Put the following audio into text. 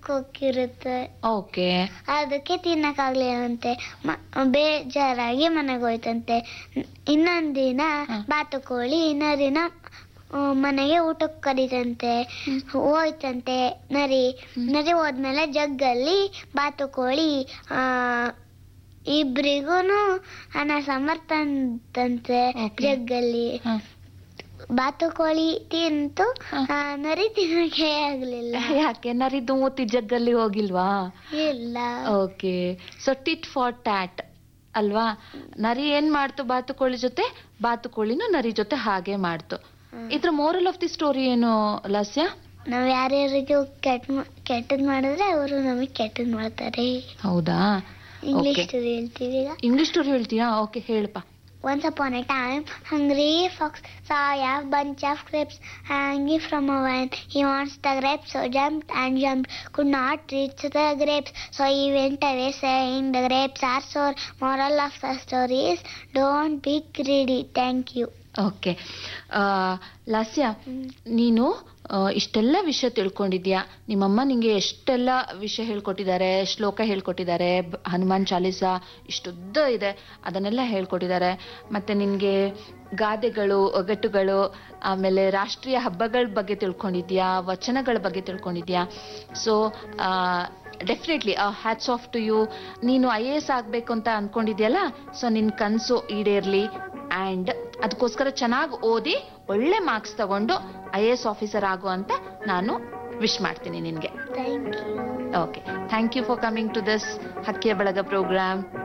ಹೋಗಿರುತ್ತೆ ಓಕೆ ಅದಕ್ಕೆ ತಿನ್ನಕ್ಕಾಗ್ಲಿಲ್ಲಂತೆ ಮ- ಬೇಜಾರಾಗಿ ಮನೆಗೆ ಹೋಯ್ತಂತೆ ಇನ್ನೊಂದ್ ದಿನ ಹ. ಬಾತುಕೋಳಿ ನರಿನ ಆ, ಮನೆಗೆ ಊಟಕ್ಕೆ ಕರೀತಂತೆ ಹೋಯ್ತಂತೆ ನರಿ ನರಿ ಹೋದ್ಮೇಲೆ ಜಗ್ಗಲ್ಲಿ ಬಾತುಕೋಳಿ ಆ ಇಬ್ರಿಗೂನು ಅನ್ನ ಸಾಂಬಾರ್ ತಂತಂತೆ Okay. ಜಗ್ಗಲ್ಲಿ ಬಾತುಕೋಳಿ ತಿಂತು ಹ. ಆ, ನರಿ ತಿನ್ನಕ್ಕೆ ಆಗ್ಲಿಲ್ಲ ಯಾಕೆ ನರಿದು ಮೂತಿ ಜಗ್ಗಲ್ಲಿ ಹೋಗಿಲ್ವಾ ಇಲ್ಲ okay so tit for tat ಅಲ್ವಾ ನರಿ ಏನ್ ಮಾಡ್ತು ಬಾತುಕೋಳಿ ಜೊತೆ ಬಾತುಕೋಳಿನೂ ನರಿ ಜೊತೆ ಹಾಗೆ ಮಾಡ್ತು ಹ್ಮ್. ಇದ್ರ ಮೋರಲ್ ಆಫ್ ದಿ ಸ್ಟೋರಿ ಏನು ಲಾಸ್ಯ ನಾವ್ ಯಾರ್ಯಾರಿಗೂ ಕೆಟ್ಟ ಕೆಟ್ಟದ್ ಮಾಡಿದ್ರೆ ಅವರು ನಮಗ್ ಕೆಟ್ಟದ್ ಮಾಡ್ತಾರೆ ಹೌದಾ ಇಂಗ್ಲಿಷ್ Okay. ಸ್ಟೋರಿ ಹೇಳ್ತೀವಿ ಈಗ ಇಂಗ್ಲಿಷ್ ಸ್ಟೋರಿ ಹೇಳ್ತೀಯಾ ಓಕೆ ಹೇಳಪ್ಪ Once upon a time, hungry fox saw a bunch of grapes hanging from a vine. He wants the grapes, so jumped and jumped, could not reach the grapes. So he went away saying, The grapes are sour. Moral of the story is, don't be greedy. Thank you. Okay Lasya ನೀನು ಆ, ಇಷ್ಟೆಲ್ಲ ವಿಷಯ ತಿಳ್ಕೊಂಡಿದ್ಯಾ ನಿಮ್ಮಮ್ಮ ನಿಂಗೆ ಎಷ್ಟೆಲ್ಲ ವಿಷಯ ಹೇಳ್ಕೊಟ್ಟಿದ್ದಾರೆ ಶ್ಲೋಕ ಹೇಳ್ಕೊಟ್ಟಿದ್ದಾರೆ ಬ- ಹನುಮಾನ್ ಚಾಲೀಸ ಇಷ್ಟುದ್ದ ಇದೆ ಅದನ್ನೆಲ್ಲ ಹೇಳ್ಕೊಟ್ಟಿದ್ದಾರೆ ಮತ್ತೆ ನಿನ್ಗೆ ಗಾದೆಗಳು ಒಗಟುಗಳು ಆಮೇಲೆ ರಾಷ್ಟ್ರೀಯ ಹಬ್ಬಗಳ ಬಗ್ಗೆ ತಿಳ್ಕೊಂಡಿದ್ಯಾ ವಚನಗಳ ಬಗ್ಗೆ ತಿಳ್ಕೊಂಡಿದ್ಯಾ so definitely hats off to you ನೀನು ಐ ಎ ಎಸ್ ಆಗ್ಬೇಕು ಅಂತ ಅನ್ಕೊಂಡಿದ್ಯಲ್ಲ ಸೊ ನಿನ್ ಕನ್ಸು ಈಡೇರ್ಲಿ ಅಂಡ್ ಅದಕ್ಕೋಸ್ಕರ ಚೆನ್ನಾಗಿ ಓದಿ ಒಳ್ಳೆ ಮಾರ್ಕ್ಸ್ ತಗೊಂಡು ಐ ಎ ಎಸ್ ಆಫೀಸರ್ ಆಗು ಅಂತ ನಾನು ವಿಶ್ ಮಾಡ್ತೀನಿ ನಿನ್ಗೆ Thank you. Okay thank you for coming to this ಹಕ್ಕಿಯ ಬಳಗ ಪ್ರೋಗ್ರಾಮ್